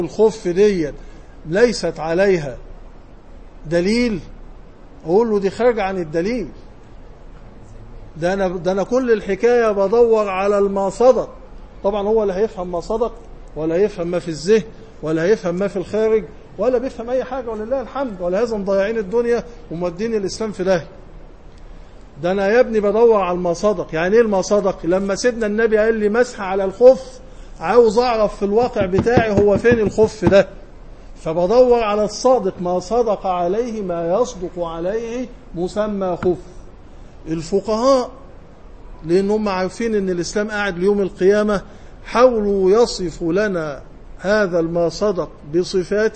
الخف دي ليست عليها دليل اقول له دي خارجه عن الدليل ده انا ده انا كل الحكايه بدور على الما صدق طبعا هو لا هيفهم ما صدق ولا يفهم ما في الذهن ولا هيفهم ما في الخارج ولا بيفهم اي حاجه ولله الحمد ولا هذا مضيعين الدنيا ومودين الاسلام في داهيه ده انا يا ابني بدور على الما صدق يعني ايه الما صدق لما سيدنا النبي قال لي مسح على الخف عاوز اعرف في الواقع بتاعي هو فين الخف ده فبدور على الصادق ما صدق عليه ما يصدق عليه مسمى خف الفقهاء لان هم عارفين ان الاسلام قاعد ليوم القيامه حاولوا يصفوا لنا هذا الما صدق بصفات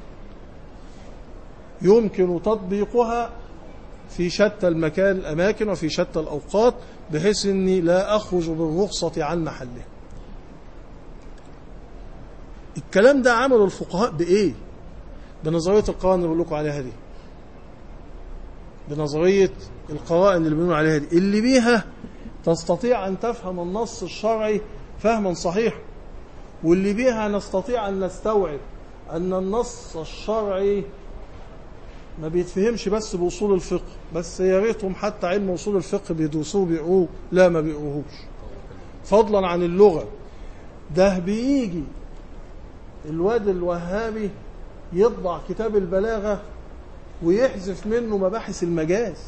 يمكن تطبيقها في شتى المكان الأماكن وفي شتى الأوقات بحيث أني لا أخرج بالرخصة عن محله الكلام ده عمله الفقهاء بإيه بنظرية القوائن اللي بقول لكم عليها دي بنظرية القوائن اللي بنقول عليها دي اللي بيها تستطيع أن تفهم النص الشرعي فهما صحيحا واللي بيها نستطيع أن نستوعب أن النص الشرعي ما بيتفهمش بس بأصول الفقه بس يا ريتهم حتى علم أصول الفقه بيدرسوه بيقروه لا ما بيقروهوش فضلا عن اللغة ده بيجي الواد الوهابي يطبع كتاب البلاغة ويحذف منه مباحث المجاز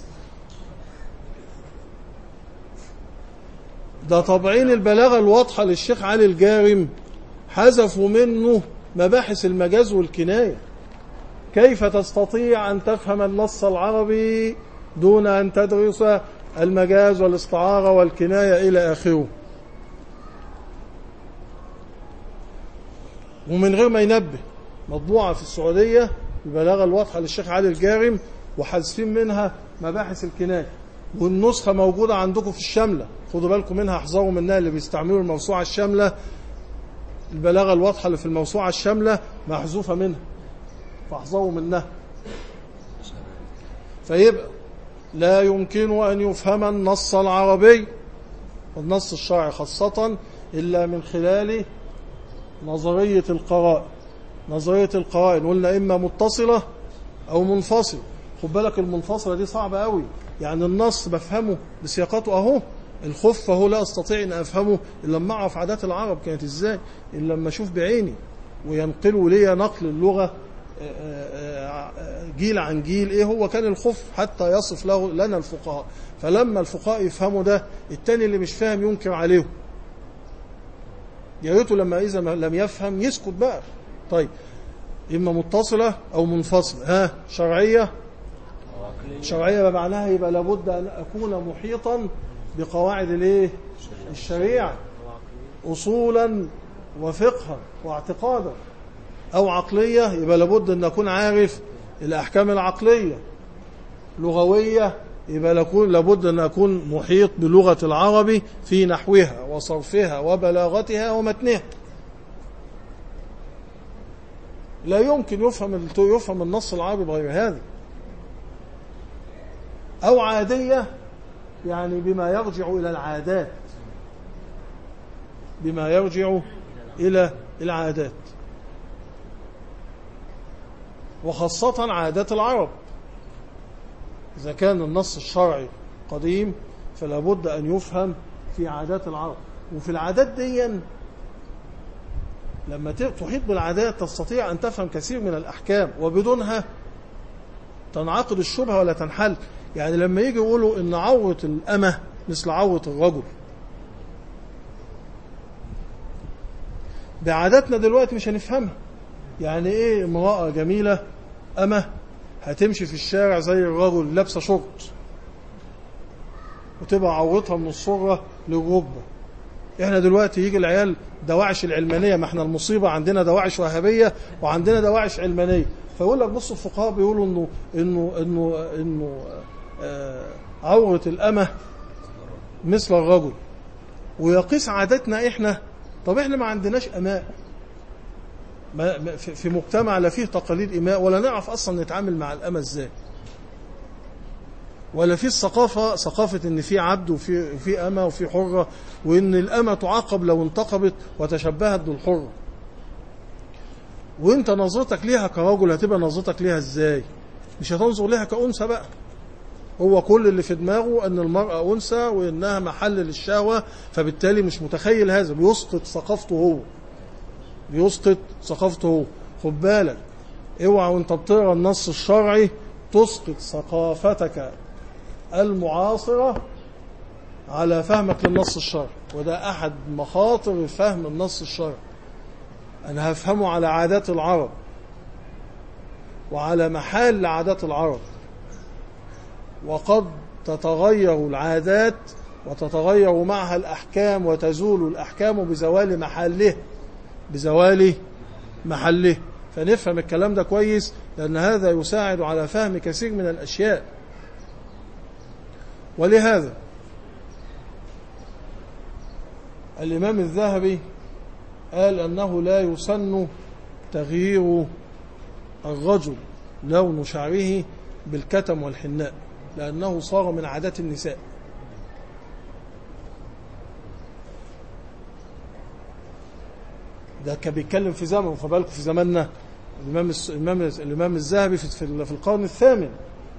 ده طبعين البلاغة الواضحة للشيخ علي الجارم حذفوا منه مباحث المجاز والكناية كيف تستطيع أن تفهم النص العربي دون أن تدرس المجاز والاستعارة والكناية إلى آخره ومن غير ما ينبه مطبوعة في السعودية البلاغة الواضحة للشيخ علي الجارم وحذفين منها مباحث الكناية والنسخة موجودة عندكم في الشاملة خدوا بالكم منها احذروا منها اللي بيستعملوا الموسوعة الشاملة البلاغة الواضحة اللي في الموسوعة الشاملة محذوفة منها فاحذروا منها فيبقى لا يمكن أن يفهم النص العربي والنص الشرعي خاصة إلا من خلال نظرية القرائن نظرية القرائن قلنا إما متصلة أو منفصلة خد بالك المنفصلة دي صعبة قوي يعني النص بفهمه بسياقاته أهو الخف أهو لا أستطيع أن أفهمه إلا لما أعرف عادات العرب كانت إزاي إلا لما أشوف بعيني وينقلوا لي نقل اللغة جيل عن جيل ايه هو كان الخف حتى يصف له لنا الفقهاء فلما الفقهاء يفهموا ده التاني اللي مش فاهم ينكر عليهم يا ريته لما اذا لم يفهم يسكت بقى طيب اما متصله او منفصله ها شرعيه شرعيه بمعناها يبقى لابد ان اكون محيطا بقواعد الايه الشريعه اصولا وفقها واعتقادا أو عقلية يبقى لابد أن أكون عارف الأحكام العقلية لغوية يبقى لابد أن أكون محيط بلغة العربي في نحوها وصرفها وبلاغتها ومتنها لا يمكن يفهم يفهم النص العربي بغير هذا أو عادية يعني بما يرجع إلى العادات بما يرجع إلى العادات وخاصة عادات العرب إذا كان النص الشرعي قديم فلا بد أن يفهم في عادات العرب وفي العادات دي لما تحيط بالعادات تستطيع أن تفهم كثير من الأحكام وبدونها تنعقد الشبهة ولا تنحل يعني لما يجي يقولوا إن عورة الأمة مثل عورة الرجل بعاداتنا دلوقتي مش هنفهمها يعني ايه امرأة جميلة أمة هتمشي في الشارع زي الرجل لابسة شورت وتبقى عورتها من الصغرى للركبة احنا دلوقتي يجي العيال دواعش العلمانية ما احنا المصيبة عندنا دواعش وهابية وعندنا دواعش علمانية فيقول لك بص الفقهاء بيقولوا انه انه انه انه آه عورة الأمة مثل الرجل ويقيس عاداتنا احنا طب احنا ما عندناش أماء ما في مجتمع لا فيه تقاليد إماء ولا نعرف أصلا نتعامل مع الأمة إزاي ولا في الثقافة ثقافة إن في عبد وفي في أمة وفي حرة وإن الأمة تعاقب لو انتقبت وتشبهت بالحرة وانت نظرتك ليها كرجل هتبقى نظرتك ليها ازاي مش هتنظر ليها كأنثى بقى هو كل اللي في دماغه أن المرأة أنثى وإنها محل للشهوة فبالتالي مش متخيل هذا بيسقط ثقافته هو بيسقط ثقافته هو خد بالك اوعى وانت بتقرا النص الشرعي تسقط ثقافتك المعاصرة على فهمك للنص الشرعي وده أحد مخاطر فهم النص الشرعي أنا هفهمه على عادات العرب وعلى محال عادات العرب وقد تتغير العادات وتتغير معها الأحكام وتزول الأحكام بزوال محله بزوال محله فنفهم الكلام ده كويس لأن هذا يساعد على فهم كثير من الأشياء ولهذا الإمام الذهبي قال أنه لا يسن تغيير الرجل لون شعره بالكتم والحناء لأنه صار من عادات النساء ده كان بيتكلم في زمن فبالكم في زماننا الإمام الإمام الإمام الذهبي في في القرن الثامن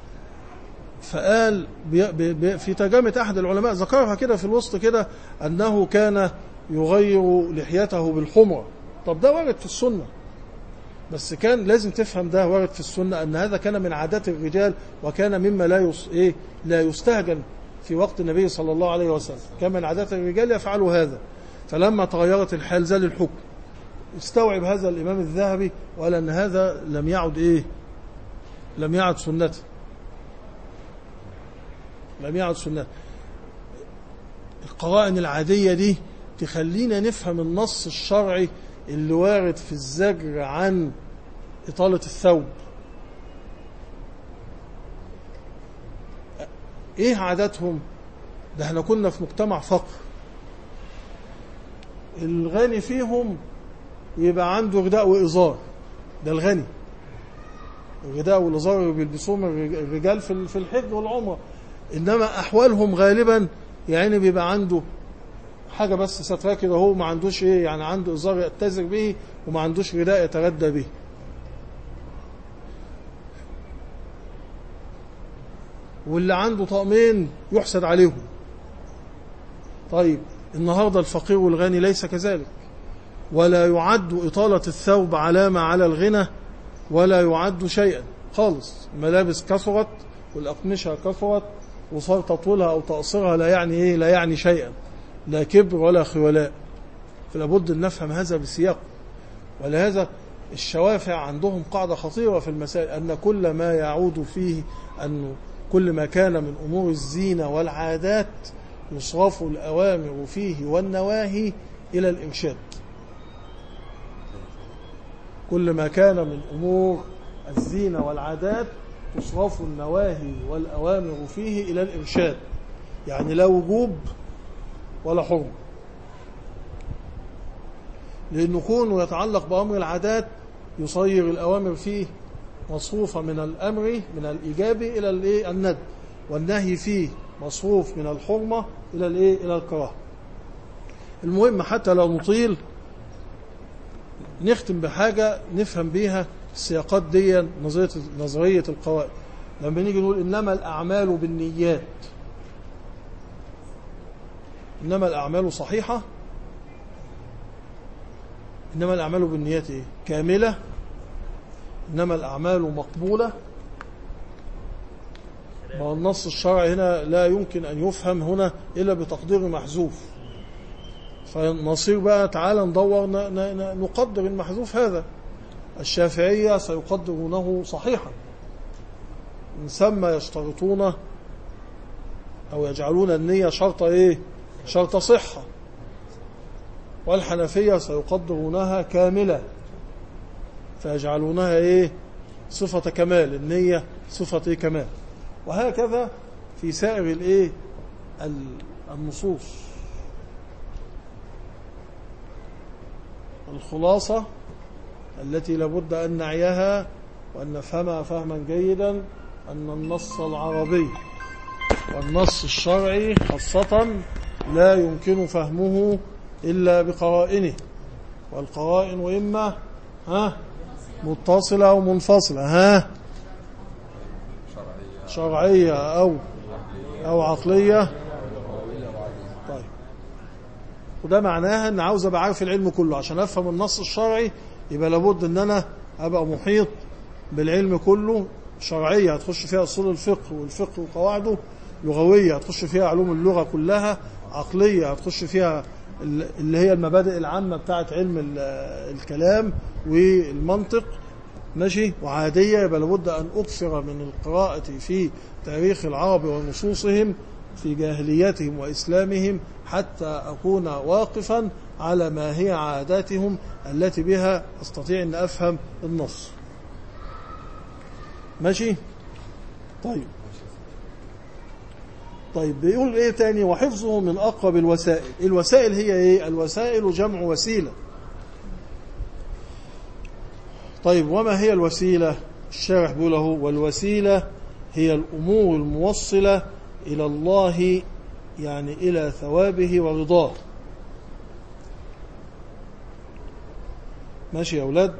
فقال بي بي في ترجمة أحد العلماء ذكرها كده في الوسط كده أنه كان يغير لحيته بالحمرة طب ده وارد في السنة بس كان لازم تفهم ده وارد في السنة أن هذا كان من عادات الرجال وكان مما لا يس إيه لا يستهجن في وقت النبي صلى الله عليه وسلم كان من عادات الرجال يفعلوا هذا فلما تغيرت الحال زال الحكم استوعب هذا الإمام الذهبي وقال أن هذا لم يعد إيه لم يعد سنته لم يعد سنته القرائن العادية دي تخلينا نفهم النص الشرعي اللي وارد في الزجر عن إطالة الثوب إيه عاداتهم ده احنا كنا في مجتمع فقر الغني فيهم يبقى عنده غداء وإزار ده الغني الغداء والإزار اللي بيلبسوهم الرجال في الحج والعمرة إنما أحوالهم غالبا يعني بيبقى عنده حاجة بس ستراه كده هو ما عندوش ايه يعني عنده ازار يتزر به وما عندوش غذاء يتغدى به واللي عنده طقمين يحسد عليهم طيب النهاردة الفقير والغني ليس كذلك ولا يعد إطالة الثوب علامة على الغنى ولا يعد شيئا خالص الملابس كثرت والأقمشة كثرت وصار تطولها أو تقصيرها لا يعني إيه لا يعني شيئا لا كبر ولا خيلاء فلا بد أن نفهم هذا بسياق ولهذا الشوافع عندهم قاعدة خطيرة في المسائل أن كل ما يعود فيه أن كل ما كان من أمور الزينة والعادات يصرف الأوامر فيه والنواهي إلى الإرشاد كل ما كان من أمور الزينة والعادات تصرف النواهي والأوامر فيه إلى الإرشاد يعني لا وجوب ولا حرم لأنه كونه يتعلق بأمر العادات يصير الأوامر فيه مصروفة من الأمر من الإيجاب إلى الند والنهي فيه مصروف من الحرمة إلى الإيه إلى الكراهة المهم حتى لو نطيل نختم بحاجة نفهم بيها السياقات دي نظرية, نظرية القواعد لما نيجي نقول إنما الأعمال بالنيات إنما الأعمال صحيحة إنما الأعمال بالنيات إيه؟ كاملة إنما الأعمال مقبولة ما النص الشرعي هنا لا يمكن أن يفهم هنا إلا بتقدير محذوف فنصير بقى تعالى ندور نقدر المحذوف هذا الشافعية سيقدرونه صحيحا من ثم يشترطون أو يجعلون النية شرط إيه شرط صحة والحنفية سيقدرونها كاملة فيجعلونها إيه صفة كمال النية صفة إيه كمال وهكذا في سائر الإيه النصوص الخلاصة التي لابد أن نعيها وأن نفهمها فهما جيدا أن النص العربي والنص الشرعي خاصة لا يمكن فهمه إلا بقرائنه والقرائن إما ها متصلة أو منفصلة ها شرعية أو أو عقلية طيب وده معناها ان عاوز ابقى عارف العلم كله عشان افهم النص الشرعي يبقى لابد ان انا ابقى محيط بالعلم كله شرعية هتخش فيها اصول الفقه والفقه وقواعده لغوية هتخش فيها علوم اللغة كلها عقلية هتخش فيها اللي هي المبادئ العامة بتاعت علم الكلام والمنطق ماشي وعادية يبقى لابد أن أكثر من القراءة في تاريخ العرب ونصوصهم في جاهليتهم وإسلامهم حتى أكون واقفا على ما هي عاداتهم التي بها أستطيع أن أفهم النص ماشي طيب طيب بيقول ايه تاني وحفظه من اقرب الوسائل الوسائل هي ايه الوسائل جمع وسيله طيب وما هي الوسيله الشارح بيقول له والوسيله هي الامور الموصله الى الله يعني الى ثوابه ورضاه ماشي يا اولاد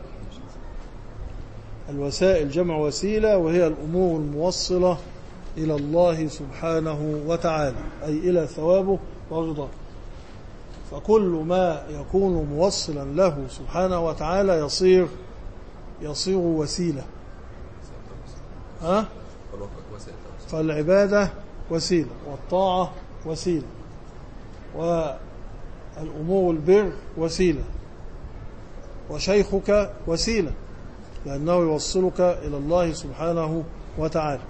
الوسائل جمع وسيله وهي الامور الموصله إلى الله سبحانه وتعالى أي إلى ثوابه ورضاه فكل ما يكون موصلا له سبحانه وتعالى يصير يصير وسيلة ها؟ فالعبادة وسيلة والطاعة وسيلة والأمور البر وسيلة وشيخك وسيلة لأنه يوصلك إلى الله سبحانه وتعالى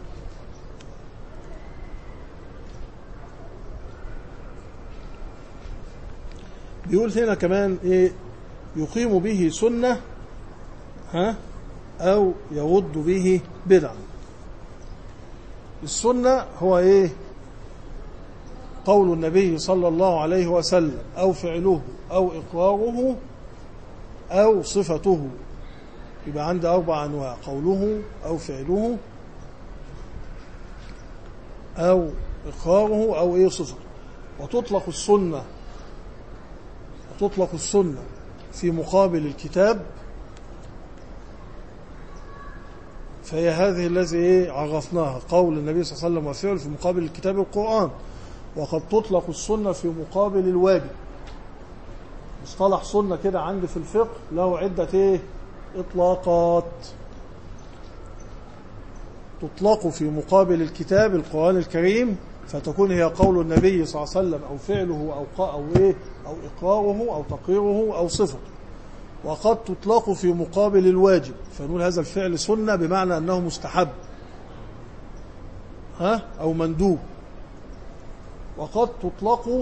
بيقول هنا كمان ايه يقيم به سنة ها او يرد به بدعة السنة هو ايه قول النبي صلى الله عليه وسلم او فعله او اقراره او صفته يبقى عندي اربع انواع قوله او فعله او اقراره او ايه صفته وتطلق السنه تطلق السنة في مقابل الكتاب فهي هذه الذي عرفناها قول النبي صلى الله عليه وسلم وفعل في مقابل الكتاب القرآن وقد تطلق السنة في مقابل الواجب مصطلح سنة كده عندي في الفقه له عدة ايه اطلاقات تطلق في مقابل الكتاب القرآن الكريم فتكون هي قول النبي صلى الله عليه وسلم أو فعله أو, أو, إيه أو إقراره أو تقريره أو صفته وقد تطلق في مقابل الواجب فنقول هذا الفعل سنة بمعنى أنه مستحب ها أو مندوب وقد تطلق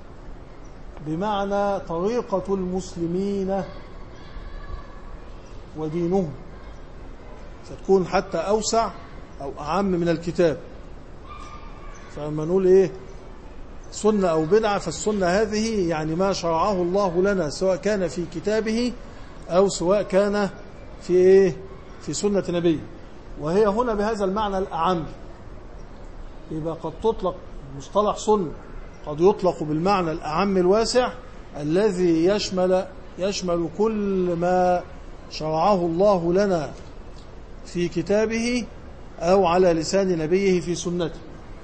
بمعنى طريقة المسلمين ودينهم فتكون حتى أوسع أو أعم من الكتاب فلما نقول إيه سنة أو بدعة فالسنة هذه يعني ما شرعه الله لنا سواء كان في كتابه أو سواء كان في إيه في سنة نبيه وهي هنا بهذا المعنى الأعم يبقى قد تطلق مصطلح سنة قد يطلق بالمعنى الأعم الواسع الذي يشمل يشمل كل ما شرعه الله لنا في كتابه أو على لسان نبيه في سنته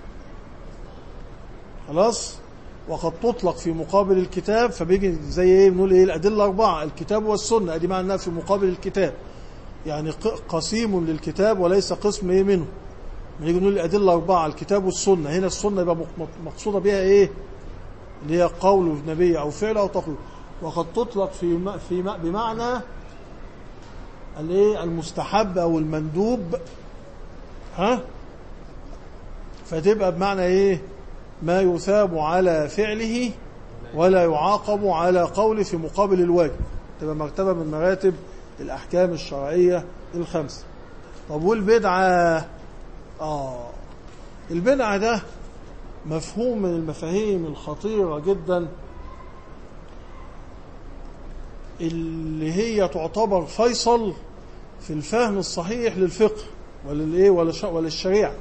خلاص وقد تطلق في مقابل الكتاب فبيجي زي ايه بنقول ايه الادله اربعه الكتاب والسنه ادي معناها في مقابل الكتاب يعني قسيم للكتاب وليس قسم ايه منه نيجي نقول الادله اربعه الكتاب والسنه هنا السنه يبقى مقصوده بها ايه اللي هي قول النبي او فعل او تقول وقد تطلق في في بمعنى الايه المستحب او المندوب ها فتبقى بمعنى ايه ما يثاب على فعله ولا يعاقب على قوله في مقابل الواجب تبقى مرتبة من مراتب الأحكام الشرعية الخمسة طب والبدعة آه البدعة ده مفهوم من المفاهيم الخطيرة جدا اللي هي تعتبر فيصل في الفهم الصحيح للفقه وللايه وللشريعه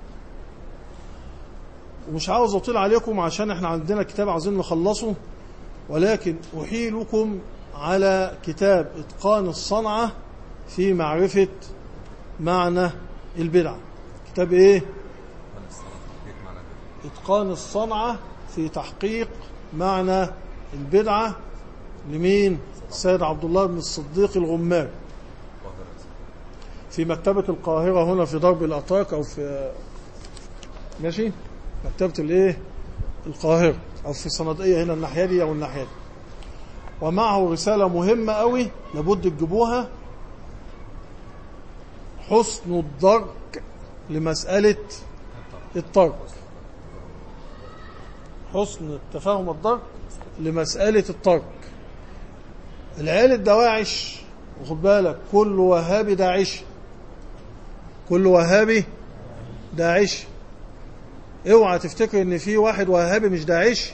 ومش عاوز أطيل عليكم عشان احنا عندنا كتاب عاوزين نخلصه ولكن أحيلكم على كتاب إتقان الصنعة في معرفة معنى البدعة كتاب ايه اتقان الصنعة في تحقيق معنى البدعة لمين السيد عبد الله بن الصديق الغمار في مكتبة القاهرة هنا في ضرب الأتراك أو في ماشي مكتبة الايه القاهرة أو في صنادقية هنا الناحية دي أو الناحية دي ومعه رسالة مهمة قوي لابد تجيبوها حسن الدرك لمسألة الترك حسن التفاهم الدرك لمسألة الترك العيال الدواعش وخد بالك كل وهابي داعش كل وهابي داعش اوعى تفتكر ان في واحد وهابي مش داعش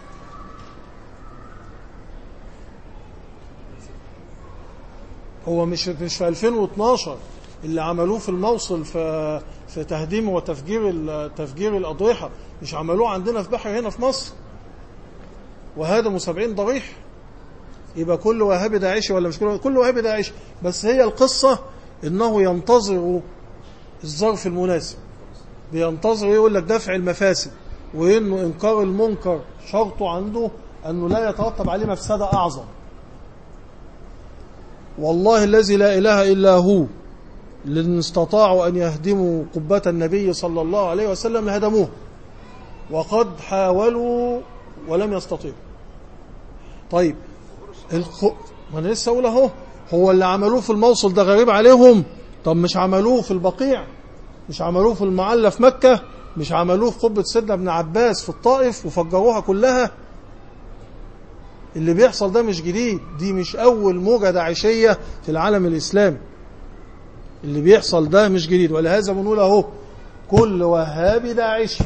هو مش مش في 2012 اللي عملوه في الموصل في في تهديم وتفجير تفجير الاضرحه مش عملوه عندنا في بحر هنا في مصر وهدموا 70 ضريح يبقى كل وهابي داعشي ولا مش كل كل وهابي داعشي بس هي القصه انه ينتظر الظرف المناسب بينتظر يقول لك دفع المفاسد وانه انكار المنكر شرطه عنده انه لا يترتب عليه مفسده اعظم والله الذي لا اله الا هو لن استطاعوا ان يهدموا قبه النبي صلى الله عليه وسلم لهدموه وقد حاولوا ولم يستطيعوا طيب الخ... ما انا لسه اقول اهو هو اللي عملوه في الموصل ده غريب عليهم طب مش عملوه في البقيع مش عملوه في المعلى في مكة مش عملوه في قبة سيدنا ابن عباس في الطائف وفجروها كلها اللي بيحصل ده مش جديد دي مش أول موجة داعشية في العالم الإسلامي اللي بيحصل ده مش جديد ولهذا بنقول اهو كل وهابي داعشي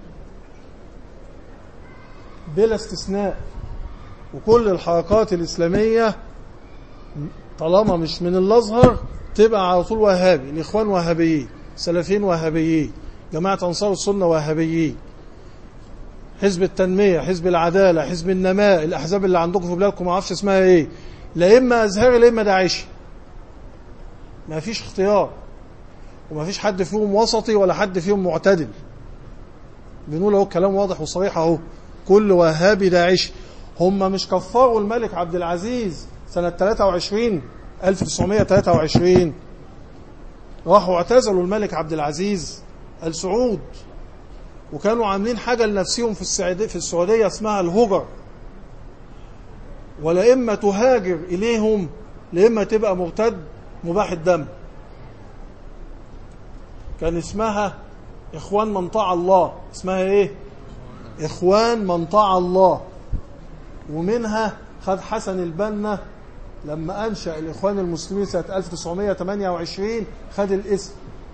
بلا استثناء وكل الحركات الإسلامية طالما مش من الأزهر تبقى على طول وهابي الإخوان وهابيين سلفيين وهابيين جماعة أنصار السنة وهابيين حزب التنمية حزب العدالة حزب النماء الأحزاب اللي عندكم في بلادكم ما اعرفش اسمها إيه لا إما أزهري لا إما داعشي ما فيش اختيار وما فيش حد فيهم وسطي ولا حد فيهم معتدل بنقول اهو كلام واضح وصريح اهو كل وهابي داعشي هم مش كفروا الملك عبد العزيز سنة 23 1923 راحوا اعتزلوا الملك عبد العزيز السعود وكانوا عاملين حاجة لنفسهم في السعودية, في السعودية اسمها الهجر ولا إما تهاجر إليهم لإما تبقى مرتد مباح الدم كان اسمها إخوان من طاع الله اسمها إيه إخوان من طاع الله ومنها خد حسن البنا لما أنشأ الإخوان المسلمين سنة 1928 خد الاسم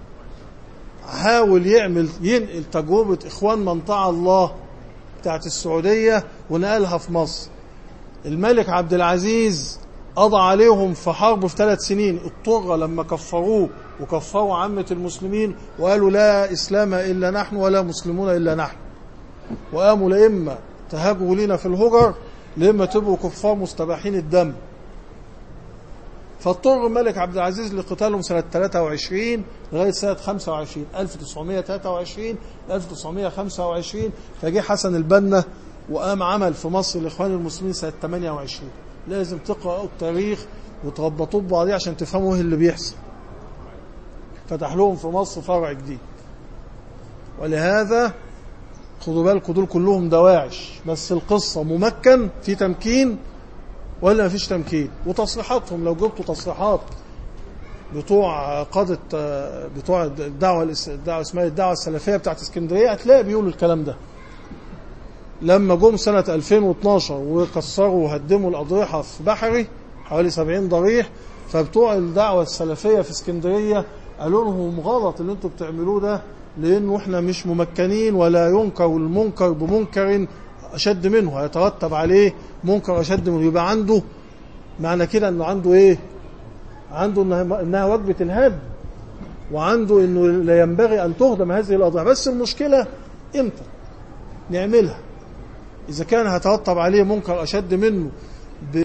حاول يعمل ينقل تجربة إخوان من طاع الله بتاعت السعودية ونقلها في مصر الملك عبد العزيز قضى عليهم في حرب في ثلاث سنين اضطر لما كفروه وكفروا عامة المسلمين وقالوا لا إسلام إلا نحن ولا مسلمون إلا نحن وقاموا لإما تهاجوا لنا في الهجر لإما تبقوا كفار مستباحين الدم فاضطر الملك عبد العزيز لقتالهم سنة 23 لغاية سنة 25 1923 1925 فجه حسن البنا وقام عمل في مصر الإخوان المسلمين سنة 28 لازم تقرأوا التاريخ وتربطوه ببعضيه عشان تفهموا ايه اللي بيحصل فتح لهم في مصر فرع جديد ولهذا خدوا بالكم دول كلهم دواعش بس القصة ممكن في تمكين ولا مفيش تمكين وتصريحاتهم لو جبتوا تصريحات بتوع قادة بتوع الدعوة الدعوة اسمها الدعوة السلفية بتاعت اسكندرية هتلاقي بيقولوا الكلام ده لما جم سنة 2012 وكسروا وهدموا الأضرحة في بحري حوالي 70 ضريح فبتوع الدعوة السلفية في اسكندرية قالوا لهم غلط اللي انتوا بتعملوه ده لأنه احنا مش ممكنين ولا ينكر المنكر بمنكر أشد منه هيترتب عليه منكر أشد منه يبقى عنده معنى كده أنه عنده إيه عنده إنها, إنها وجبة الهدم وعنده أنه لا ينبغي أن تهدم هذه الأضرحة بس المشكلة إمتى نعملها إذا كان هترتب عليه منكر أشد منه